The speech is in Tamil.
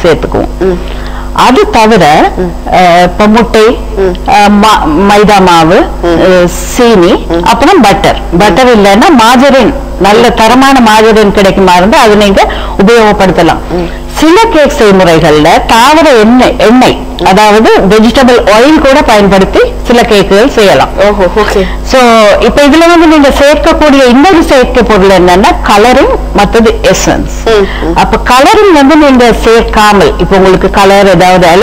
சேர்த்துக்குவோம் அது தவிர அஹ், இப்ப முட்டை அஹ், மா- மைதா மாவு அஹ், சீனி அப்புறம் பட்டர் பட்டர் இல்லைன்னா மாஜரின் நல்ல தரமான மாஜரின் கிடைக்குமா இருந்தா அது நீங்க உபயோகப்படுத்தலாம் சில கேக் செய்முறைகள்ல தாவர எண்ணெய் எண்ணெய் அதாவது வெஜிடபிள் ஆயில் கூட பயன்படுத்தி சில கேக்குகள் செய்யலாம் ஓஹோ ஓகே சோ இப்ப இதுல வந்து நீங்க சேர்க்கக்கூடிய இன்னொரு சேர்க்கை பொருள் என்னன்னா கலரிங் மற்றது எசன்ஸ் அப்ப கலரிங் வந்து நீங்க சேர்க்காமல் இப்ப உங்களுக்கு கலர் ஏதாவது